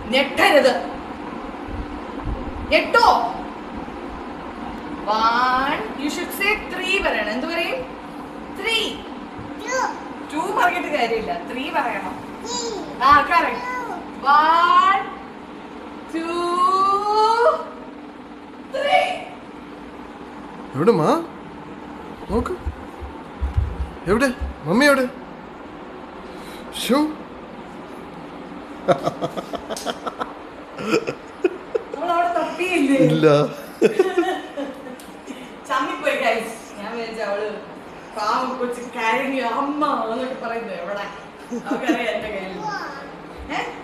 ഞെട്ടരുത് ഞെട്ടോ one you should say three പറയണം എന്ത് പറയും ത്രീ ടു പറഞ്ഞിട്ട് കാര്യമില്ല ത്രീ പറയണം ആ കറക്റ്റ് വൺ ടു ത്രീ എവിടെ മാ നോക്ക് എവിടെ മമ്മി എവിടെ ഷോ നമ്മളവിടെ തപ്പിയില്ലേ ഇല്ല ചമ്മിപ്പോയി ഗൈസ് ഞാൻ വിചാരിച്ച അവള് പാവം കൊച്ചു കരഞ്ഞു അമ്മ എന്നൊക്കെ പറയുന്നത് എവിടെ അവക്കറിയാം എന്റെ കയ്യിൽ ഏ